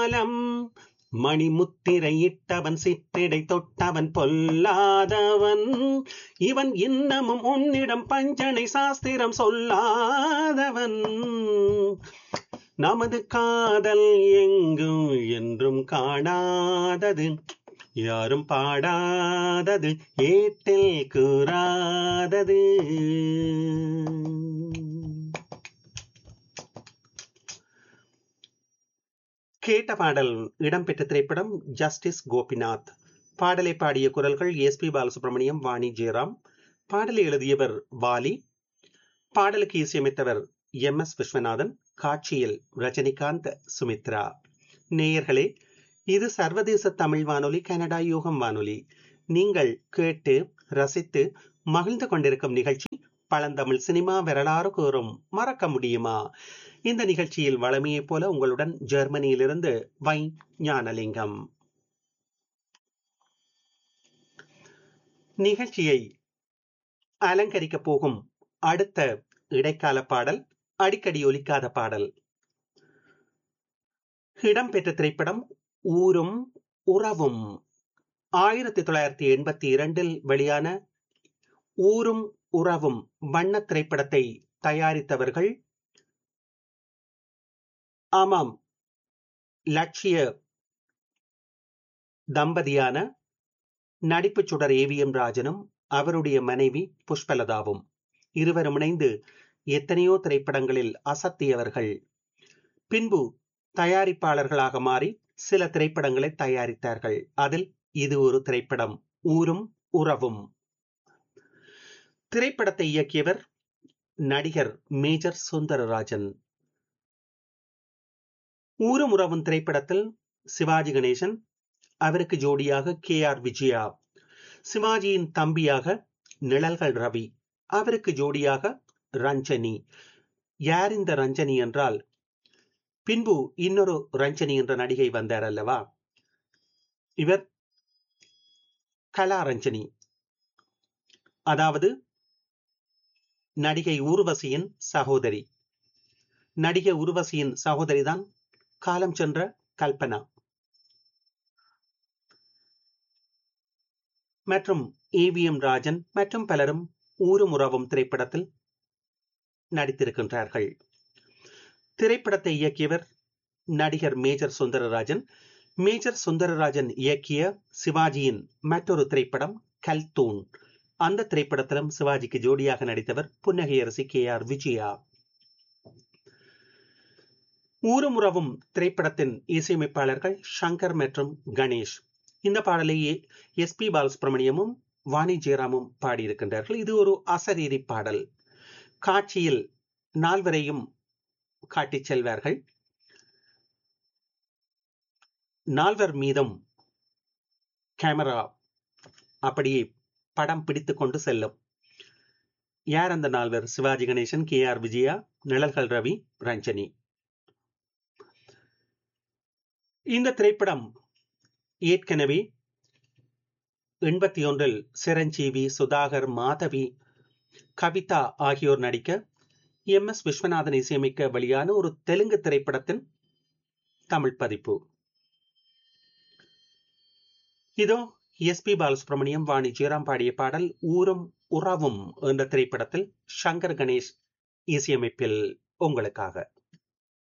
காலம் மணிமுத்திரையிட்டவன் சிற்றிடை தொட்டவன் பொல்லாதவன் இவன் இன்னமும் உன்னிடம் பஞ்சனை சாஸ்திரம் சொல்லாதவன் நமது காதல் எங்கும் என்றும் காணாதது யாரும் பாடாதது ஏட்டில் கூறாதது கேட்ட பாடல் இடம்பெற்ற திரைப்படம் ஜஸ்டிஸ் கோபிநாத் பாடலை பாடிய குரல்கள் எஸ் பி பாலசுப்ரமணியம் வாணி ஜெயராம் பாடலை எழுதியவர் வாலி பாடலுக்கு இசையமைத்தவர் எம் எஸ் விஸ்வநாதன் காட்சியில் ரஜினிகாந்த் சுமித்ரா நேயர்களே இது சர்வதேச தமிழ் வானொலி கனடா யூகம் வானொலி நீங்கள் கேட்டு ரசித்து மகிழ்ந்து கொண்டிருக்கும் நிகழ்ச்சி பழந்தமிழ் சினிமா வரலாறு கூறும் மறக்க முடியுமா இந்த நிகழ்ச்சியில் வளமையைப் போல உங்களுடன் ஜெர்மனியிலிருந்து வை ஞானலிங்கம் நிகழ்ச்சியை அலங்கரிக்க போகும் அடுத்த இடைக்கால பாடல் அடிக்கடி ஒலிக்காத பாடல் இடம்பெற்ற திரைப்படம் ஊரும் உறவும் ஆயிரத்தி தொள்ளாயிரத்தி எண்பத்தி இரண்டில் வெளியான ஊரும் உறவும் வண்ண திரைப்படத்தை தயாரித்தவர்கள் ஆமாம் லட்சிய தம்பதியான நடிப்பு சுடர் ஏவிஎம் ராஜனும் அவருடைய மனைவி புஷ்பலதாவும் இருவரும் இணைந்து எத்தனையோ திரைப்படங்களில் அசத்தியவர்கள் பின்பு தயாரிப்பாளர்களாக மாறி சில திரைப்படங்களை தயாரித்தார்கள் அதில் இது ஒரு திரைப்படம் ஊரும் உறவும் திரைப்படத்தை இயக்கியவர் நடிகர் மேஜர் சுந்தரராஜன் ஊரும் உறவும் திரைப்படத்தில் சிவாஜி கணேசன் அவருக்கு ஜோடியாக கே ஆர் விஜயா சிவாஜியின் தம்பியாக நிழல்கள் ரவி அவருக்கு ஜோடியாக ரஞ்சனி யார் இந்த ரஞ்சனி என்றால் பின்பு இன்னொரு ரஞ்சனி என்ற நடிகை வந்தார் அல்லவா இவர் கலா ரஞ்சனி அதாவது நடிகை ஊர்வசியின் சகோதரி நடிகை ஊர்வசியின் சகோதரிதான் காலம் சென்ற கல்பனா மற்றும் ஏவிஎம் ராஜன் மற்றும் பலரும் ஊரும் உறவும் திரைப்படத்தில் நடித்திருக்கின்றார்கள் திரைப்படத்தை இயக்கியவர் நடிகர் மேஜர் சுந்தரராஜன் மேஜர் சுந்தரராஜன் இயக்கிய சிவாஜியின் மற்றொரு திரைப்படம் கல்தூன் அந்த திரைப்படத்திலும் சிவாஜிக்கு ஜோடியாக நடித்தவர் புன்னகையரசி கே ஆர் விஜயா ஊரும் உறவும் திரைப்படத்தின் இசையமைப்பாளர்கள் சங்கர் மற்றும் கணேஷ் இந்த பாடலை எஸ் பி பாலசுப்ரமணியமும் வாணி ஜெயராமும் பாடியிருக்கின்றார்கள் இது ஒரு அசரீரி பாடல் காட்சியில் நால்வரையும் காட்டிச் செல்வார்கள் நால்வர் மீதும் கேமரா அப்படியே படம் பிடித்துக் கொண்டு செல்லும் யார் அந்த நால்வர் சிவாஜி கணேசன் கே ஆர் விஜயா நிழல்கள் ரவி ரஞ்சனி இந்த திரைப்படம் ஏற்கனவே எண்பத்தி ஒன்றில் சிரஞ்சீவி சுதாகர் மாதவி கவிதா ஆகியோர் நடிக்க எம் எஸ் விஸ்வநாதன் இசையமைக்க வெளியான ஒரு தெலுங்கு திரைப்படத்தின் தமிழ் பதிப்பு இதோ எஸ் பி பாலசுப்ரமணியம் வாணி ஜெயராம் பாடிய பாடல் ஊரும் உறவும் என்ற திரைப்படத்தில் சங்கர் கணேஷ் இசையமைப்பில் உங்களுக்காக